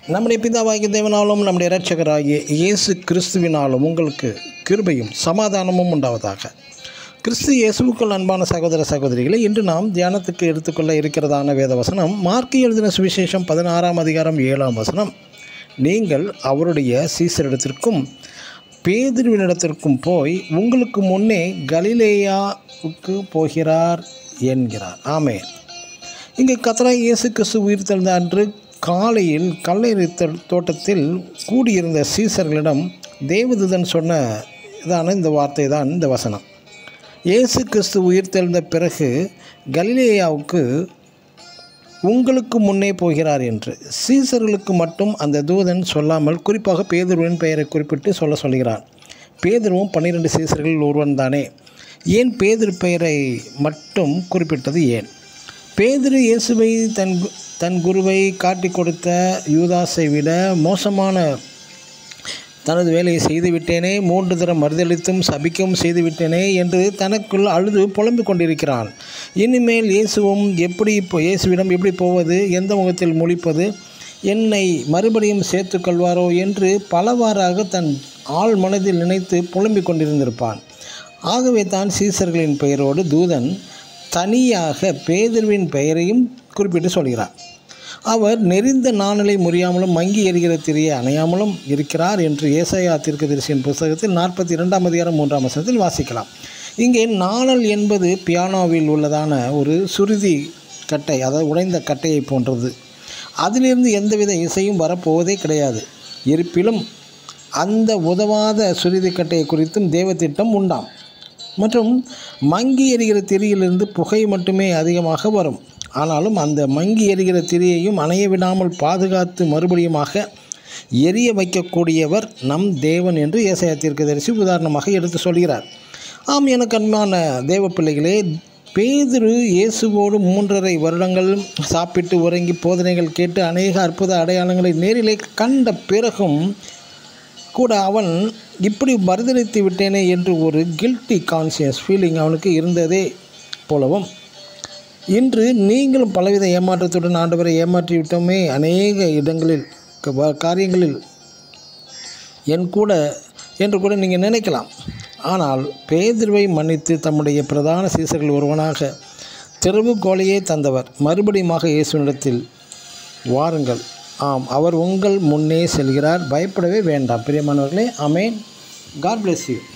நம்முடைய பிதாவாகிய தேவனாலும் நம்முடைய இரட்சகராகிய இயேசு கிறிஸ்துவினாலும் உங்களுக்கு கிருபையும் சமாதானமும் உண்டாவதாக கிறிஸ்து இயேசுவுக்குள் அன்பான சகோதர சகோதரிகளை இன்று நாம் தியானத்துக்கு எடுத்துக்கொள்ள இருக்கிறதான வேத வசனம் மார்க்கு எழுதின சுவிசேஷம் பதினாறாம் அதிகாரம் ஏழாம் வசனம் நீங்கள் அவருடைய சீசரிடத்திற்கும் பேதிருவினிடத்திற்கும் போய் உங்களுக்கு முன்னே கலிலேயாவுக்கு போகிறார் என்கிறார் ஆமே இங்கு கத்தரா இயேசு கிறிஸ்து உயிர்த்தெழுந்த அன்று காலையில் கல்லறை தோ- தோட்டத்தில் கூடியிருந்த சீசர்களிடம் தேவதூதன் சொன்ன இதான இந்த வார்த்தை தான் இந்த வசனம் இயேசு கிறிஸ்து உயிர்த்தெழுந்த பிறகு கலிலேயாவுக்கு உங்களுக்கு முன்னே போகிறார் என்று சீசர்களுக்கு மட்டும் அந்த தூதன் சொல்லாமல் குறிப்பாக பேதுருவின் பெயரை குறிப்பிட்டு சொல்ல சொல்கிறான் பேதுருவும் பன்னிரண்டு சீசர்களில் ஒருவன் தானே ஏன் பேதுரு பெயரை மட்டும் குறிப்பிட்டது ஏன் பேதுரு இயேசுவை தன் கு- தன் குருவை காட்டிக் கொடுத்த யூதாஸை விட மோசமான தனது வேலையை செய்துவிட்டேனே மூன்று தரம் மறுதளித்தும் சபிக்கவும் செய்துவிட்டேனே என்று தனக்குள் அழுது புலம்பிக் கொண்டிருக்கிறான் இனிமேல் இயேசுவும் எப்படி இப்போ இயேசுவிடம் எப்படி போவது எந்த முகத்தில் முழிப்பது என்னை மறுபடியும் சேர்த்துக்கொள்வாரோ என்று பலவாறாக தன் ஆள் மனதில் நினைத்து புலம்பிக் கொண்டிருந்திருப்பான் ஆகவே தான் சீசர்களின் பெயரோடு தூதன் தனியாக பேதுருவின் பெயரையும் குறிப்பிட்டு சொல்கிறார் அவர் நெறிந்த நாணலை முறியாமலும் மங்கி எரிகிற திரியை அணையாமலும் இருக்கிறார் என்று ஏசாயா தீர்க்கதரிசியின் புஸ்தகத்தில் நாற்பத்தி இரண்டாம் அதிகாரம் மூன்றாம் வசனத்தில் வாசிக்கலாம் இங்கே நாணல் என்பது பியானோவில் உள்ளதான ஒரு சுருதி கட்டை அதாவது உடைந்த கட்டையை போன்றது அதிலிருந்து எந்தவித இசையும் வரப்போவதே கிடையாது இருப்பினும் அந்த உதவாத சுருதி கட்டையை குறித்தும் தேவத்திட்டம் உண்டாம் மற்றும் மங்கி எரிகிற திரியிலிருந்து புகை மட்டுமே அதிகமாக வரும் ஆனாலும் அந்த மங்கி எரிகிற திரியையும் அணைய விடாமல் பாதுகாத்து மறுபடியுமாக எரிய வைக்கக்கூடியவர் நம் தேவன் என்று ஏசாயா தீர்க்கதரிசி உதாரணமாக எடுத்து சொல்கிறார் ஆம் எனக்கு அன்பான தேவ பிள்ளைகளே பேதுரு இயேசுவோடு மூன்றரை வருடங்கள் சாப்பிட்டு உறங்கி போதனைகள் கேட்டு அநேக அற்புத அடையாளங்களை நேரிலே கண்ட பிறகும் கூட அவன் இப்படி மறுதளித்து விட்டேனே என்று ஒரு கில்ட்டி கான்சியஸ் ஃபீலிங் அவனுக்கு இருந்ததே போலவும் இன்று நீங்களும் பலவித ஏமாற்றத்துடன் ஆண்டவரை ஏமாற்றி விட்டோமே அநேக இடங்களில் க- வ- காரியங்களில் என் கூட என்று கூட நீங்கள் நினைக்கலாம் ஆனால் பேதிர்வை மன்னித்து தம்முடைய பிரதான சீசர்கள் ஒருவனாக திறவுகோலையே தந்தவர் மறுபடியுமாக இயேசுவினிடத்தில் வாருங்கள் ஆம் அவர் உங்கள் முன்னே செல்கிறார் பயப்படவே வேண்டாம் பிரியமானவர்களே அமேன் காட் bless யூ